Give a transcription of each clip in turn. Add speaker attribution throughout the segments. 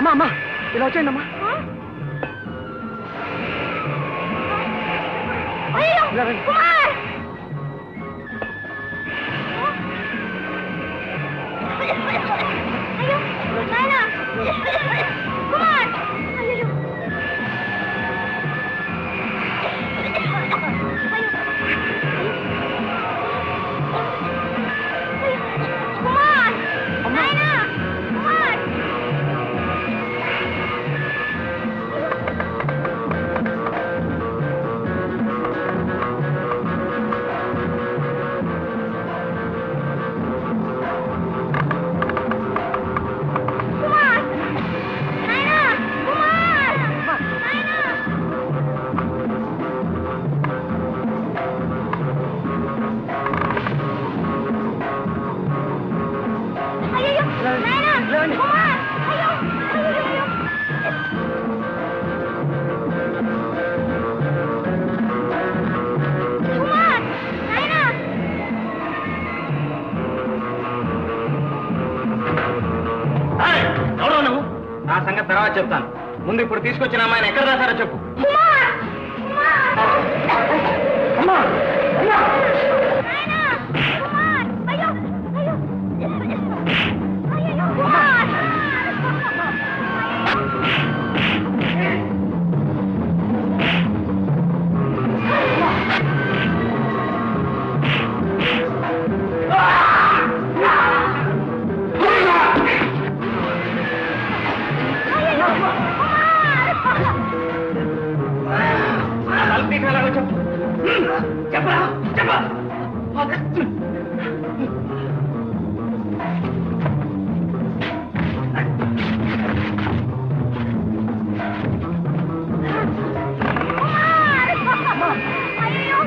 Speaker 1: అమ్మా అమ్మా ఇలా వచ్చేయండి అమ్మా
Speaker 2: అయ్యో
Speaker 1: ఇలా రండి.
Speaker 2: కుమార్ అయ్యో నాయనా కుమార్ అయ్యో కుమార్ నాయనా కుమార్ కుమార్ నాయనా కుమార్ నాయనా అయ్యో నాయనా
Speaker 1: లేవండి.
Speaker 2: కుమార్ అయ్యో అయ్యో అయ్యో కుమార్ నాయనా
Speaker 1: ఎవరో నువ్వు నా సంగతి తర్వాత చెప్తాను ముందు ఇప్పుడు తీసుకొచ్చిన అమ్మాయిని ఎక్కడ రాశారో చెప్పు
Speaker 2: కుమార్ కుమార్
Speaker 1: అమ్మా
Speaker 2: నాయనా కుమార్ అయ్యో అయ్యో అయ్యో కుమార్
Speaker 1: తలపీకాలో చెప్పు చెప్పరా చెప్ప
Speaker 2: అయ్యో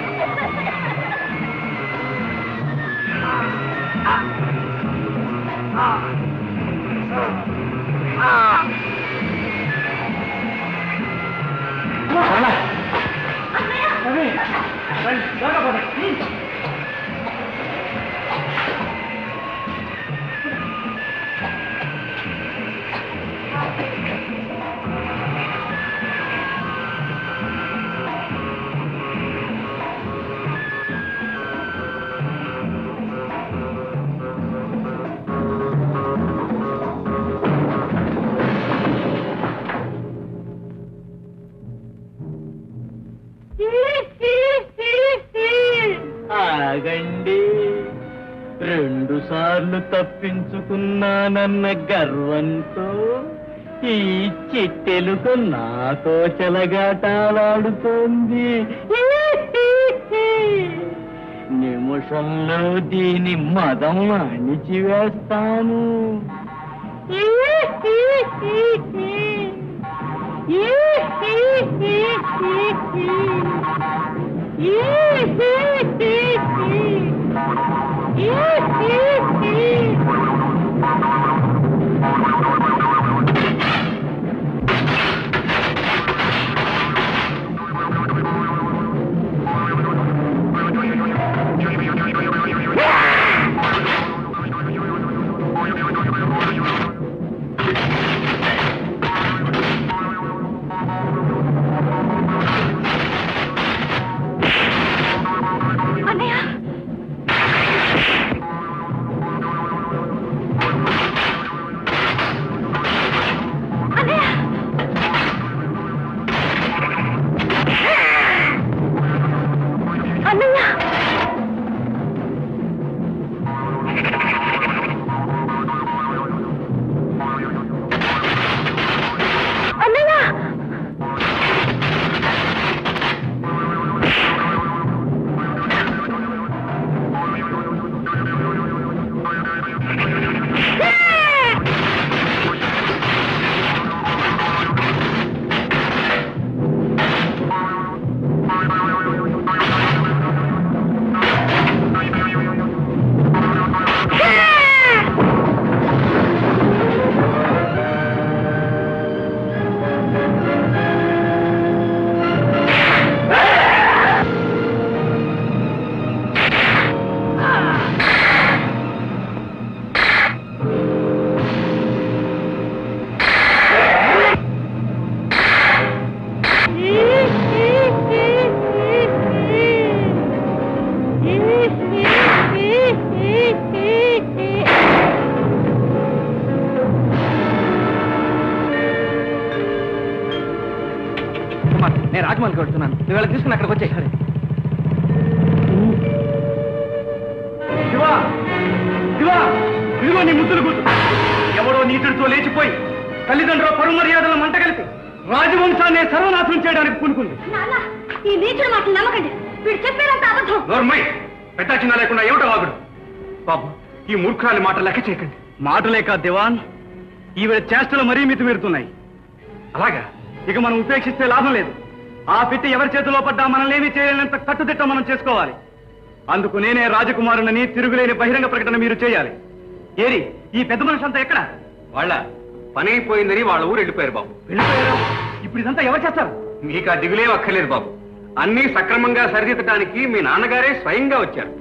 Speaker 3: ఆగండి రెండు సార్లు తప్పించుకున్నానన్న గర్వంతో ఈ చిట్టెలుకు నాతో చెలగాటాలాడుతోంది నిమిషంలో దీని మదం అణిచివేస్తాను
Speaker 2: ఆ
Speaker 1: దివాన్ ఇదిగో నీ ముద్దులు కూతు ఎవడో నీతుడితో లేచిపోయి తల్లిదండ్రుల పరు మర్యాదలను మంటగలిపి రాజవంశాన్ని సర్వనాశనం చేయడానికి పూనుకుంది
Speaker 2: నాన్న ఈ నీచుడు మాటలు నమ్మకండి వీడు చెప్పేదంత అబద్ధం
Speaker 1: నోర్మై పెద్ద చిన్న లేకుండా ఏమిటో వాగుడు బాబు ఈ మూర్ఖాలి మాట లెక్క చేయకండి మాటలే కాదు దివాన్ ఈవిడ చేష్టలు మరీ మితిమీరుతున్నాయి అలాగా ఇక మనం ఉపేక్షిస్తే లాభం లేదు ఆ పెట్టి ఎవరి చేతిలో పడ్డా మనల్నేమీ చేయలేనంత కట్టుదిట్టం మనం చేసుకోవాలి అందుకు నేనే రాజకుమారునని తిరుగులేని బహిరంగ ప్రకటన మీరు చేయాలి ఏరి ఈ పెద్ద మనిషి అంతా ఎక్కడ వాళ్ళ పని అయిపోయిందని వాళ్ళ ఊరు వెళ్ళిపోయారు బాబు వెళ్ళిపోయారు ఇప్పుడు ఇదంతా ఎవరు చేస్తారు మీకు ఆ దిగులేం అక్కర్లేదు బాబు అన్నీ సక్రమంగా సరిదిద్దడానికి మీ నాన్నగారే స్వయంగా వచ్చారు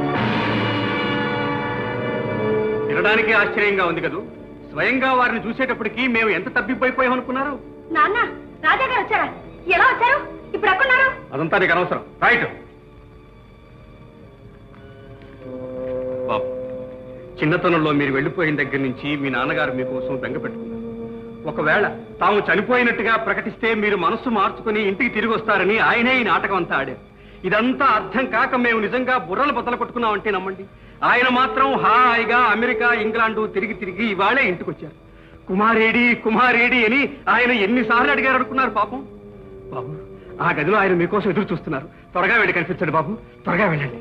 Speaker 1: వినడానికి ఆశ్చర్యంగా ఉంది కదూ స్వయంగా వారిని చూసేటప్పటికి మేము ఎంత తప్పిపోయిపోయాం అనుకున్నారు
Speaker 2: నాన్న రాజా గారు వచ్చారా ఎలా వచ్చారు ఇప్పుడు ఎక్కడున్నారు
Speaker 1: అదంతా నీకు అనవసరం రైట్ బాబు చిన్నతనంలో మీరు వెళ్ళిపోయిన దగ్గర నుంచి మీ నాన్నగారు మీకోసం బెంగ పెట్టుకున్నారు ఒకవేళ తాము చనిపోయినట్టుగా ప్రకటిస్తే మీరు మనస్సు మార్చుకుని ఇంటికి తిరిగి వస్తారని ఆయనే ఈ నాటకం అంతా ఆడారు ఇదంతా అర్థం కాక మేము నిజంగా బుర్రలు బద్దలు కొట్టుకున్నామంటే నమ్మండి ఆయన మాత్రం హాయిగా అమెరికా ఇంగ్లాండు తిరిగి తిరిగి ఇవాళే ఇంటికి వచ్చారు కుమారేడి కుమారేడి అని ఆయన ఎన్నిసార్లు అడిగారు అనుకున్నారు పాపం బాబు ఆ గదిలో ఆయన మీకోసం ఎదురు చూస్తున్నారు త్వరగా వెళ్ళి కనిపించండి బాబు త్వరగా వెళ్ళండి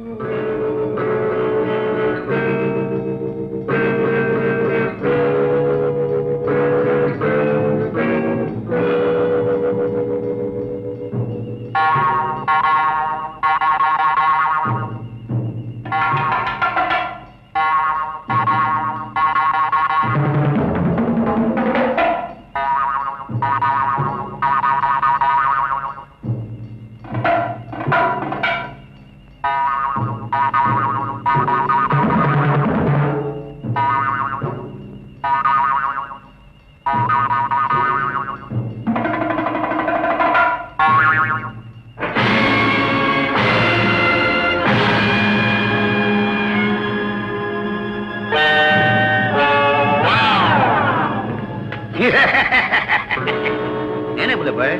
Speaker 4: నేనే బుల్లబాయ్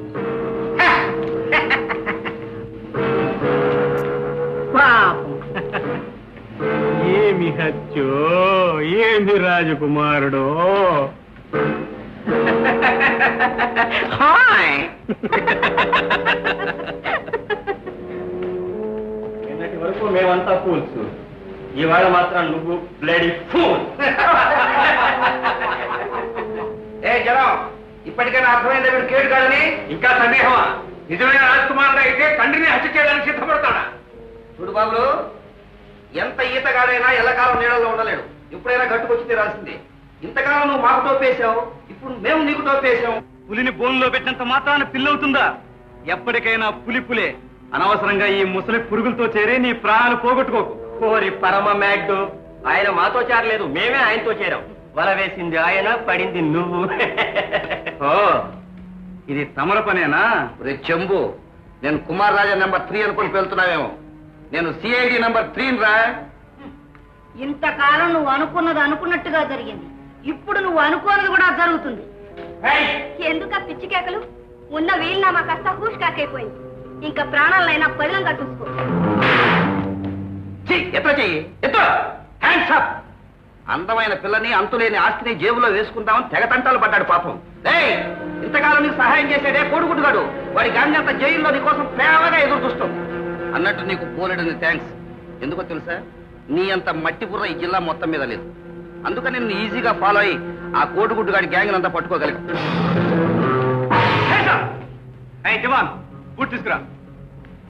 Speaker 1: ఏమి హత్యో ఏమి రాజకుమారుడు నిన్నటి వరకు మేమంతా ఫూల్స్ ఇవాళ మాత్రం నువ్వు బ్లడీ ఫూల్
Speaker 4: ఏ జనం ఇప్పటికైనా అర్థమైందా వీడు కేడు కాదని
Speaker 1: ఇంకా సందేహమా నిజమైన రాజకుమారుడు అయితే తండ్రిని హత్య చేయడానికి సిద్ధపడతాడా
Speaker 4: చూడు బాబులు ఎంత ఈతగాడైనా ఎల్లకాలం నీళ్ళలో ఉండలేడు ఎప్పుడైనా గట్టుకొచ్చి తీరాల్సిందే ఇంతకాలం నువ్వు మాకు టోపేశావు ఇప్పుడు మేము నీకు టోపేశాం
Speaker 1: పులిని బోన్లో పెట్టినంత మాత్రాన పిల్లవుతుందా ఎప్పటికైనా పులి పులే అనవసరంగా ఈ ముసలి పురుగులతో చేరి నీ ప్రాణాలు పోగొట్టుకోకు
Speaker 3: కోరి పరమ మ్యాగ్డు ఆయన మాతో చేరలేదు మేమే ఆయనతో చేరాం వల వేసింది ఆయన పడింది నువ్వు
Speaker 1: ఓ ఇది తమర పనేనా
Speaker 4: రే చెంబు నేను కుమార్ రాజా నెంబర్ త్రీ అనుకుని వెళ్తున్నావేమో నేను సిఐడి నెంబర్ త్రీ రా
Speaker 2: ఇంతకాలం నువ్వు అనుకున్నది అనుకున్నట్టుగా జరిగింది ఇప్పుడు నువ్వు అనుకోనది కూడా జరుగుతుంది ఎందుక పిచ్చి కేకలు ఉన్న వీలునామా కాస్త హూష్ కాకైపోయింది ఇంకా ప్రాణాలైనా పదిలంగా చూసుకో
Speaker 4: ఎట్లా చెయ్యి ఎత్తు హ్యాండ్స్ అప్ అందమైన పిల్లని అంతులేని ఆస్తిని జేబులో వేసుకుందామని తెగతంటాలు పడ్డాడు పాపం ఏయ్ ఇంతకాలం నీకు సహాయం చేసేదే కోడుగుడ్డుగాడు వాడి గాంధీ అంత జైల్లో నీ కోసం ప్రేమగా ఎదురు చూస్తాం అన్నట్టు నీకు పోలేడని థ్యాంక్స్ ఎందుకో తెలుసా నీ అంత మట్టి బుర్ర ఈ జిల్లా మొత్తం మీద లేదు అందుకని నేను ఈజీగా ఫాలో అయ్యి ఆ కోడిగుడ్డుగాడి గ్యాంగ్ అంతా పట్టుకోగలిగా
Speaker 1: జవాన్ బూట్ తీసుకురా